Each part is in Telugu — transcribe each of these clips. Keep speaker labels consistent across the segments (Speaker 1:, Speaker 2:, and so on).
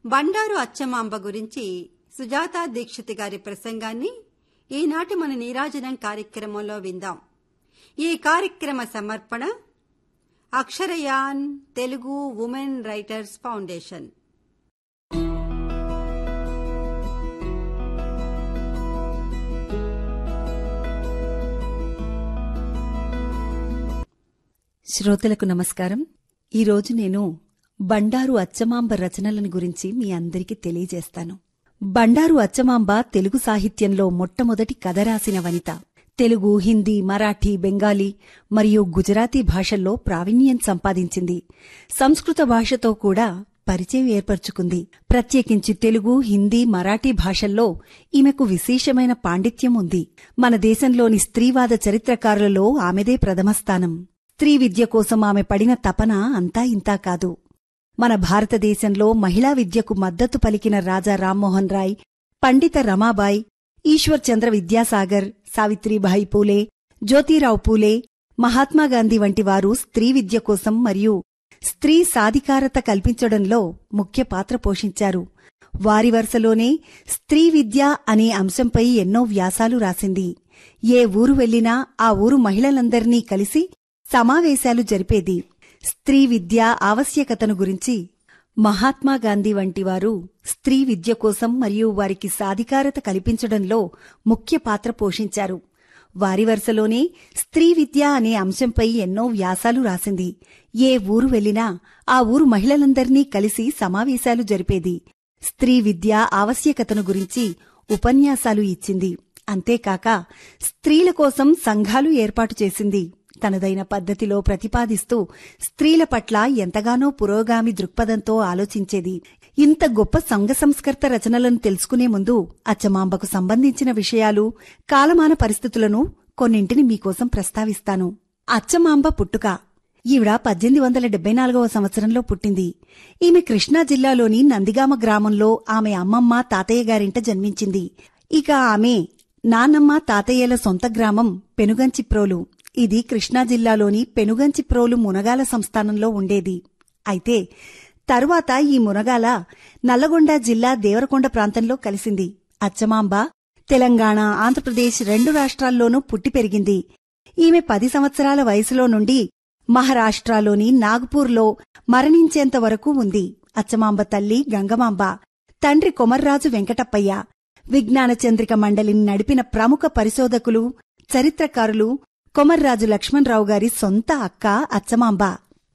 Speaker 1: బండారు అచ్చమాంబ గురించి సుజాతా దీక్షిత్ గారి ప్రసంగాన్ని ఈనాటి మన నీరాజనం కార్యక్రమంలో విందాం ఈ కార్యక్రమ సమర్పణ Aksharayan Telugu Women Writers Foundation
Speaker 2: శ్రోతలకు నమస్కారం ఈరోజు నేను బండారు అచ్చమాంబ రచనలను గురించి మీ అందరికీ తెలియజేస్తాను బండారు అచ్చమాంబ తెలుగు సాహిత్యంలో మొట్టమొదటి కథ రాసిన వనిత తెలుగు హిందీ మరాఠీ బెంగాలీ మరియు గుజరాతీ భాషల్లో ప్రావీణ్యం సంపాదించింది సంస్కృత భాషతో కూడా పరిచయం ఏర్పరచుకుంది ప్రత్యేకించి తెలుగు హిందీ మరాఠీ భాషల్లో ఈమెకు విశేషమైన పాండిత్యం ఉంది మన దేశంలోని స్త్రీవాద చరిత్రకారులలో ఆమెదే ప్రథమ స్థానం స్త్రీ విద్య కోసం ఆమె పడిన తపన అంతా ఇంతా కాదు మన భారతదేశంలో మహిళా విద్యకు మద్దతు పలికిన రాజా రామ్మోహన్ రాయ్ పండిత రమాబాయ్ ఈశ్వర్ చంద్ర విద్యాసాగర్ సావిత్రీబాయి పూలే జ్యోతిరావు పూలే మహాత్మాగాంధీ వంటి వారు స్త్రీ విద్య కోసం మరియు స్త్రీ సాధికారత కల్పించడంలో ముఖ్య పాత్ర పోషించారు వారి వరుసలోనే స్త్రీ విద్య అనే అంశంపై ఎన్నో వ్యాసాలు రాసింది ఏ ఊరు వెళ్లినా ఆ ఊరు మహిళలందర్నీ కలిసి సమావేశాలు జరిపేది స్త్రీ విద్య ఆవశ్యకతను గురించి మహాత్మాగాంధీ వంటి వారు స్త్రీ విద్య కోసం మరియు వారికి సాధికారత కల్పించడంలో ముఖ్య పాత్ర పోషించారు వారి వరుసలోనే స్త్రీ విద్య అనే అంశంపై ఎన్నో వ్యాసాలు రాసింది ఏ ఊరు వెళ్లినా ఆ ఊరు మహిళలందర్నీ కలిసి సమావేశాలు జరిపేది స్త్రీ విద్య ఆవశ్యకతను గురించి ఉపన్యాసాలు ఇచ్చింది అంతేకాక స్త్రీల కోసం సంఘాలు ఏర్పాటు చేసింది తనదైన పద్ధతిలో ప్రతిపాదిస్తూ స్త్రీల పట్ల ఎంతగానో పురోగామి దృక్పథంతో ఆలోచించేది ఇంత గొప్ప సంఘ సంస్కర్త రచనలను తెలుసుకునే ముందు అచ్చమాంబకు సంబంధించిన విషయాలు కాలమాన పరిస్థితులను కొన్నింటిని మీకోసం ప్రస్తావిస్తాను అచ్చమాంబ పుట్టుక ఈవిడ పద్దెనిమిది వందల డెబ్బై నాలుగవ సంవత్సరంలో పుట్టింది ఈమె కృష్ణా జిల్లాలోని నందిగామ గ్రామంలో ఆమె అమ్మమ్మ తాతయ్య గారింట జన్మించింది ఇక ఆమె నానమ్మ తాతయ్యల సొంత గ్రామం పెనుగంచిప్రోలు ఇది కృష్ణా జిల్లాలోని పెనుగంచిప్రోలు మునగాల సంస్థానంలో ఉండేది అయితే తరువాత ఈ మునగాల నల్లగొండ జిల్లా దేవరకొండ ప్రాంతంలో కలిసింది అచ్చమాంబ తెలంగాణ ఆంధ్రప్రదేశ్ రెండు రాష్ట్రాల్లోనూ పుట్టి పెరిగింది ఈమె పది సంవత్సరాల వయసులో నుండి మహారాష్ట్రలోని నాగ్పూర్లో మరణించేంత వరకు ఉంది అచ్చమాంబ తల్లి గంగమాంబ తండ్రి కొమర్రాజు వెంకటప్పయ్య విజ్ఞాన చంద్రిక మండలిని నడిపిన ప్రముఖ పరిశోధకులు చరిత్రకారులు కొమర్రాజు లక్ష్మణరావు గారి సొంత అక్క అచ్చమాంబ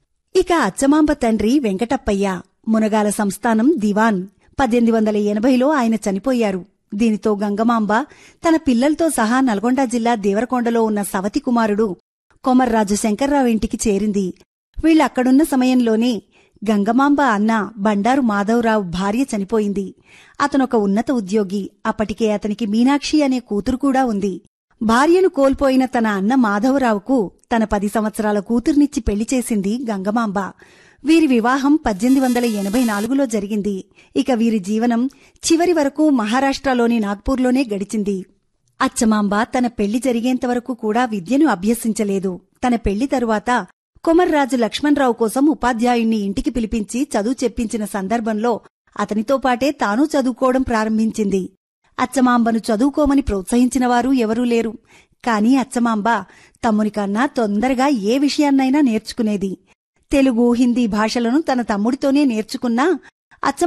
Speaker 2: ఇక అచ్చమాంబ తండ్రి వెంకటప్పయ్య మునగాల సంస్థానం దివాన్ పద్దెనిమిది వందల ఎనభైలో ఆయన చనిపోయారు దీనితో గంగమాంబ తన పిల్లలతో సహా నల్గొండ జిల్లా దేవరకొండలో ఉన్న సవతి కుమారుడు కొమర్రాజు శంకర్రావు ఇంటికి చేరింది వీళ్ళక్కడున్న సమయంలోనే గంగమాంబ అన్న బండారు మాధవరావు భార్య చనిపోయింది అతనొక ఉన్నత ఉద్యోగి అప్పటికే అతనికి మీనాక్షి అనే కూతురు కూడా ఉంది భార్యను కోల్పోయిన తన అన్న మాధవరావుకు తన పది సంవత్సరాల కూతుర్నిచ్చి పెళ్లి చేసింది గంగమాంబ వీరి వివాహం పద్దెనిమిది వందల ఎనభై నాలుగులో జరిగింది ఇక వీరి జీవనం చివరి వరకు మహారాష్ట్రలోని నాగ్పూర్లోనే గడిచింది అచ్చమాంబ తన పెళ్లి జరిగేంతవరకు కూడా విద్యను అభ్యసించలేదు తన పెళ్లి తరువాత కొమర్రాజు లక్ష్మణరావు కోసం ఉపాధ్యాయుణ్ణి ఇంటికి పిలిపించి చదువు చెప్పించిన సందర్భంలో అతనితో పాటే తానూ చదువుకోవడం ప్రారంభించింది అచ్చమాంబను చదువుకోమని ప్రోత్సహించినవారు ఎవరూ లేరు కాని అచ్చమాంబ తమ్ముని కన్నా తొందరగా ఏ విషయాన్నైనా నేర్చుకునేది తెలుగు హిందీ భాషలను తన తమ్ముడితోనే నేర్చుకున్నా అచ్చ